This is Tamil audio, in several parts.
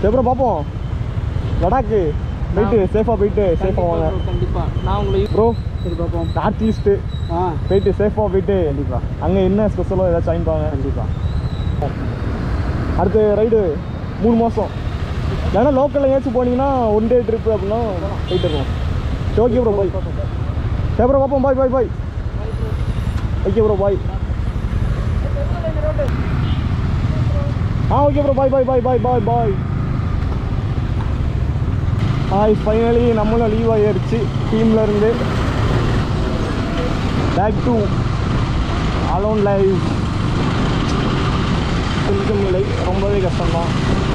சரி ப்ரோ பார்ப்போம் லடாக்கு போயிட்டு சேஃபாக போயிட்டு சேஃபாக வாங்க கண்டிப்பா நான் உங்களை ப்ரோ சரி பார்ப்போம் நார்த் ஈஸ்ட்டு ஆ போயிட்டு சேஃபாக போயிட்டு கண்டிப்பா அங்கே என்ன ஸ்பெஷலோ ஏதாச்சும் வாங்கிப்பாங்க கண்டிப்பா அடுத்து ரைடு மூணு மாதம் ஏன்னா லோக்கலில் ஏதாச்சும் போனீங்கன்னா ஒன் டே ட்ரிப்பு அப்படின்னா போயிட்டு இருக்கோம் சரி ஓகே ப்ரோ பாய் சரி ப்ரோ பார்ப்போம் bye bye bye okay bro bye ஆ okay bro bye bye bye bye bye bye hi finally நம்மளும் லீவ் ஆகிடுச்சு டீமில் இருந்து பேக் டு அலோன் லைவ் கொஞ்சம் இல்லை ரொம்பவே கஷ்டம்தான்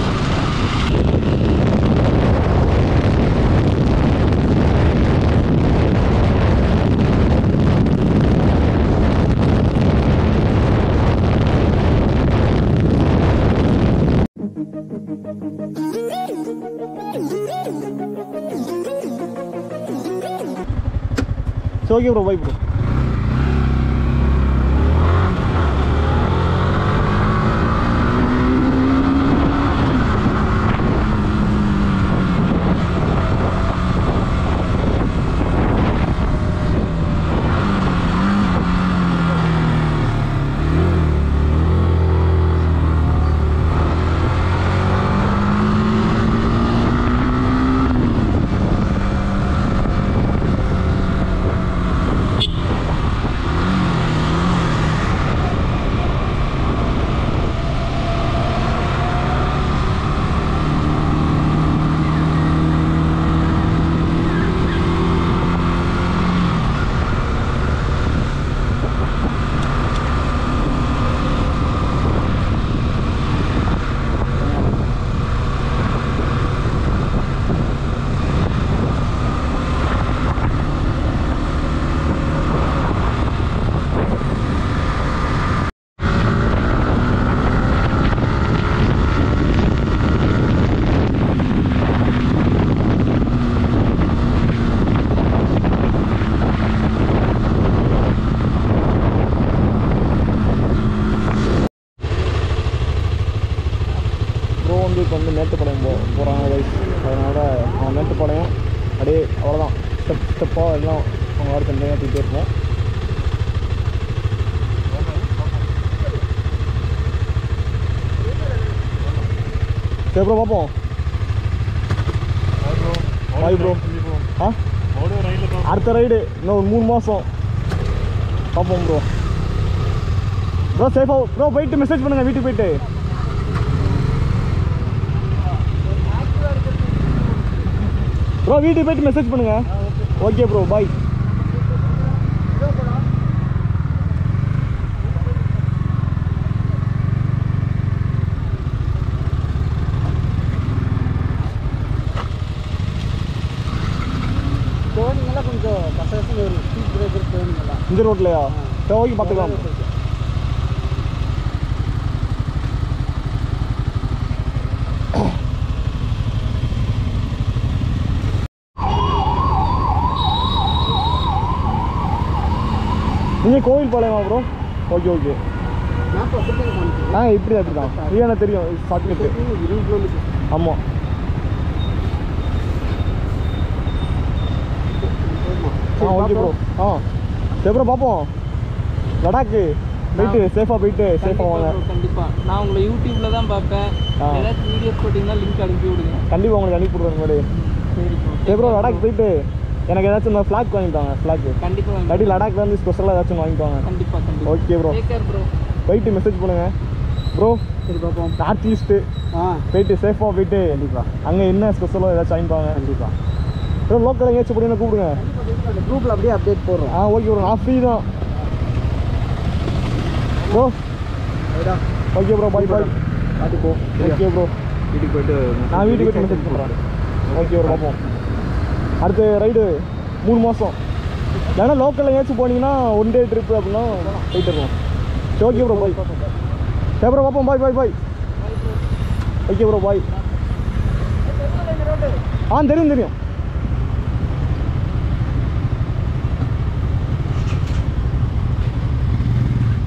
சரி okay bro bye bro bro வந்து இப்போ வந்து மேட்டுப்பாளையம் போ போகிறாங்க வயசு அதனால் நான் மேட்டுப்பாளையம் அப்படியே அவ்வளோதான் ஸ்டெப் ஸ்டெப்பாக எல்லாம் அவங்க வாரம் தனியாக தூக்கிட்டே இருப்போம் சரி ப்ரோ பார்ப்போம் பாய் ப்ரோ ஆ அடுத்த ரைடு இன்னும் ஒரு மூணு மாதம் பார்ப்போம் ப்ரோ ப்ரோ சேஃபாக ப்ரோ போயிட்டு மெசேஜ் பண்ணுங்கள் வீட்டுக்கு போயிட்டு ப்ரோ வீட்டுக்கு போயிட்டு மெசேஜ் பண்ணுங்க ஓகே ப்ரோ பாய் போனீங்கன்னா கொஞ்சம் கசகசன்னு ஒரு ஸ்பீட் பிரேக்கர் போனீங்களா இந்த ரோட்லையா சரி ஓகே பார்த்துக்கலாம் நீங்கள் கோவில் பாளையமா ப்ரோ ஓகே ஓகே நான் இப்போ அப்படியே காமிக்கிறேன் ஆ இப்படி அப்படி தான் இது எனக்கு தெரியும் ஷார்ட்கட்டு இருபது கிலோமீட்டர் ஆமாம் ஆ ஓகே ப்ரோ ஆ சரி ப்ரோ பார்ப்போம் லடாக்கு போயிட்டு சேஃபாக போயிட்டு சேஃபாக வாங்க கண்டிப்பா நான் உங்களை யூடியூப்ல தான் பார்ப்பேன் ஆ. ஏதாச்சும் வீடியோஸ் போட்டிங்கன்னா லிங்க் அனுப்பி விடுங்க கண்டிப்பாக உங்களுக்கு அனுப்பி விடுறேன் முன்னாடி சரி bro. சரி ப்ரோ லடாக் போயிட்டு எனக்கு ஏதாச்சும் இந்த ஃப்ளாக் வாங்கிட்டாங்க ஃப்ளாக் கண்டிப்பா வாங்க. இல்லாட்டி லடாக்ல இருந்து ஸ்பெஷலாக ஏதாச்சும் வாங்கிட்டாங்க கண்டிப்பா கண்டிப்பா okay bro take care bro போயிட்டு மெசேஜ் பண்ணுங்க ப்ரோ சரி பார்ப்போம் நார்த் ஈஸ்ட்டு ஆ போயிட்டு சேஃபாக போயிட்டு கண்டிப்பா அங்கே என்ன ஸ்பெஷலோ ஏதாச்சும் வாங்கிப்பாங்க கண்டிப்பா ப்ரோ லோக்கல் எங்கேயாச்சும் போனீங்கன்னா கூப்பிடுங்க அந்த குரூப்ல அப்படியே அப்டேட் போடுறோம் ஆ ஓகே ப்ரோ நான் ஃப்ரீ தான் ப்ரோ ரைடா ஓகே ப்ரோ பாய் பாய் பார்த்து போ ஓகே ப்ரோ வீட்டுக்கு போயிட்டு நான் வீட்டுக்கு போயிட்டு மெசேஜ் பண்ணுறேன் ஓகே ப்ரோ பார்ப்போம் அடுத்து ரைடு மூணு மாதம் ஏன்னா லோக்கலில் ஏதாச்சும் போனீங்கன்னா ஒன் டே ட்ரிப்பு அப்படின்னா போயிட்டு இருக்கோம் சரி ஓகே ப்ரோ பாய் சரி ப்ரோ பார்ப்போம் bye bye bye okay bro bye ஆ தெரியும் தெரியும்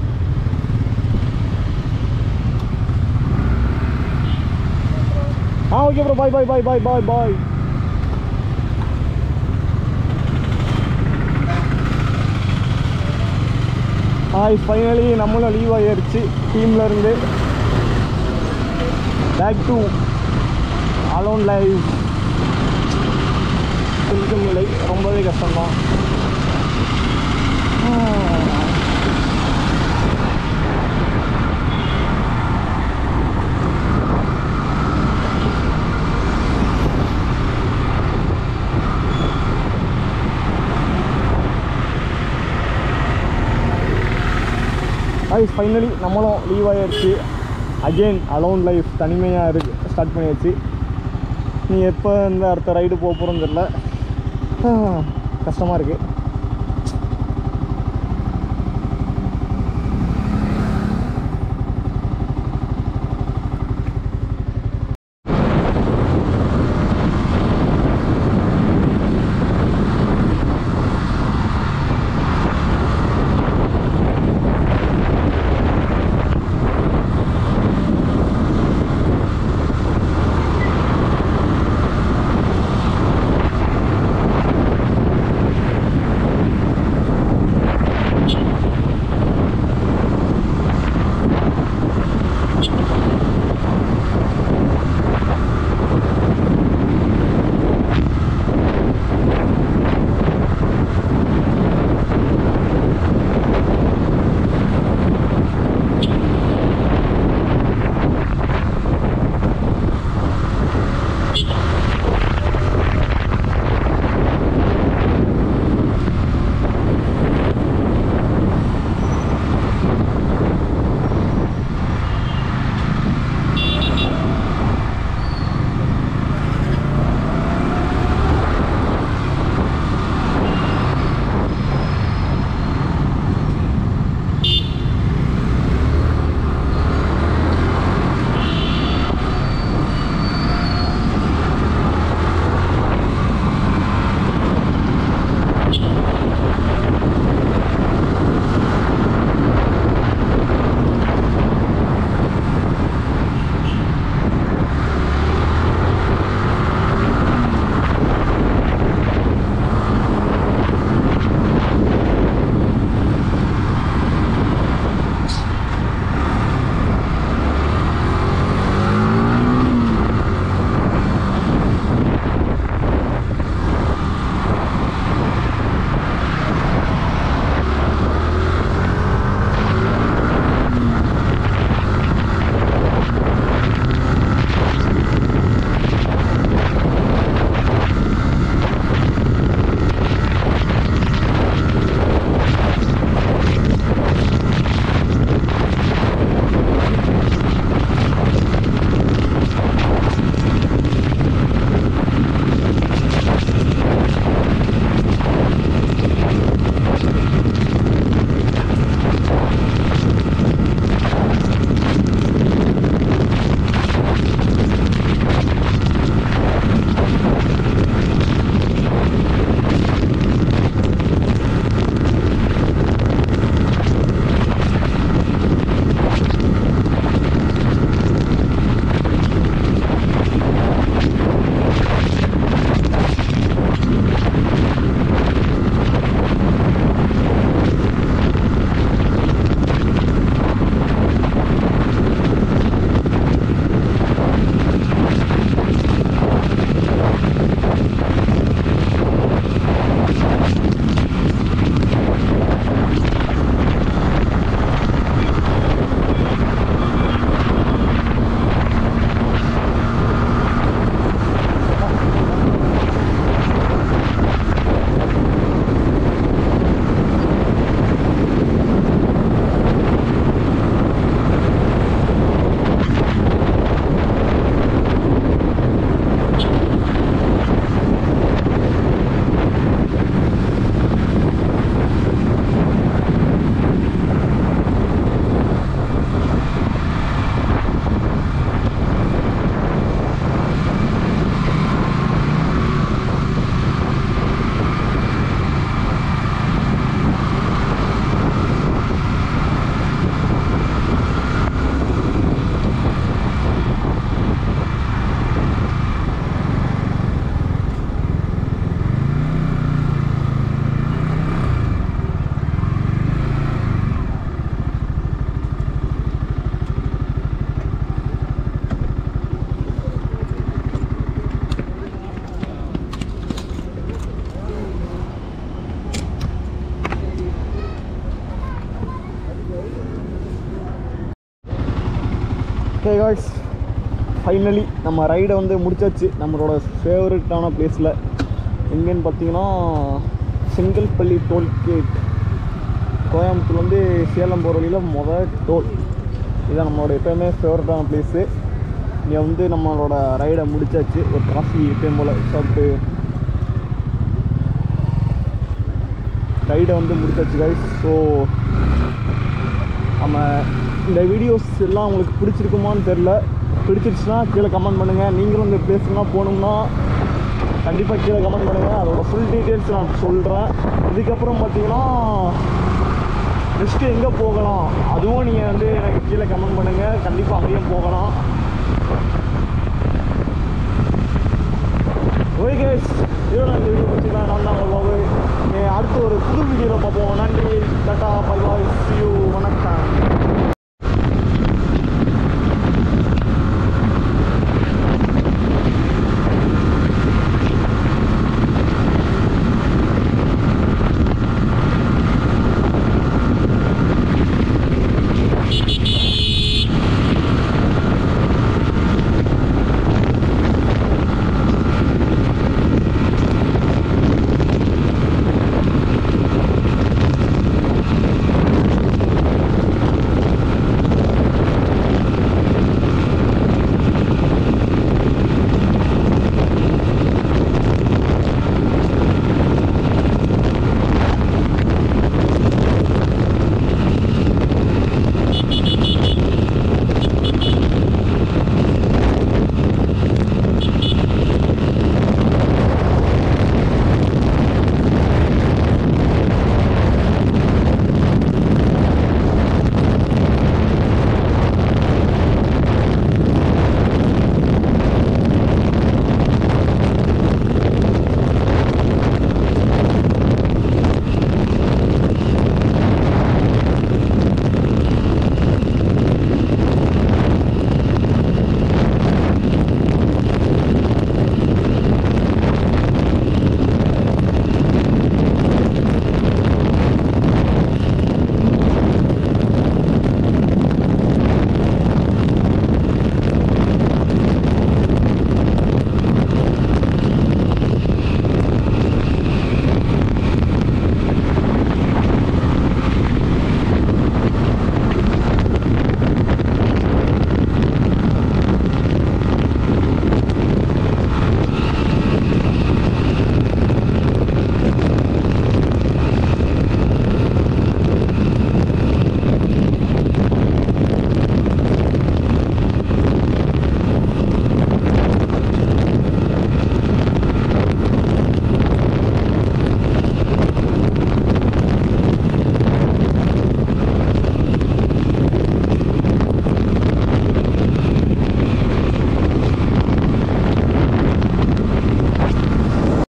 ஆ ஆ okay bro bye bye bye bye bye bye hi finally நம்மளும் லீவ் ஆகிடுச்சு டீமில் இருந்து பேக் டு அலோன் லைவ் இருக்கும் நிலை ரொம்பவே கஷ்டம்தான் ஹாய் ஃபைனலி நம்மளும் லீவ் ஆகிடுச்சு அகெயின் அலோன் லைஃப் தனிமையாக இருக்கு ஸ்டார்ட் பண்ணியாச்சு நீ எப்போ இந்த அடுத்த ரைடு போக போகிறோன்னு தெரில கஷ்டமாக இருக்குது ஓகே காய்ஸ் ஃபைனலி நம்ம ரைடை வந்து முடிச்சாச்சு நம்மளோட ஃபேவரட்டான பிளேஸில் எங்கேன்னு பார்த்தீங்கன்னா செங்கல்பள்ளி டோல்கேட் கோயம்புத்தூர் வந்து சேலம் போகிற வழியில் மொதல் டோல் இதுதான் நம்மளோட எப்போயுமே ஃபேவரட்டான பிளேஸு இங்கே வந்து நம்மளோட ரைடை முடிச்சாச்சு ஒரு காஃபி எப்பயும் போல் சாப்பிட்டு ரைடை வந்து முடிச்சாச்சு கைஸ் ஸோ நம்ம இந்த வீடியோஸ் எல்லாம் உங்களுக்கு பிடிச்சிருக்குமான்னு தெரில பிடிச்சிருச்சுன்னா கீழே கமெண்ட் பண்ணுங்கள் நீங்களும் இந்த பிளேஸ்லாம் போகணும்னா கண்டிப்பாக கீழே கமெண்ட் பண்ணுங்கள் அதோட ஃபுல் டீட்டெயில்ஸ் நான் சொல்கிறேன் இதுக்கப்புறம் பார்த்தீங்கன்னா நெக்ஸ்ட்டு எங்கே போகலாம் அதுவும் நீங்கள் வந்து எனக்கு கீழே கமெண்ட் பண்ணுங்கள் கண்டிப்பாக அங்கேயும் போகலாம் ஓகே கேஸ் இதோட இந்த வீடியோ பிடிச்சிக்கலாம் நான் தான் உங்கள் பாபு. அடுத்து ஒரு புது வீடியோவில் பார்ப்போம் நன்றி tata bye bye see you வணக்கம்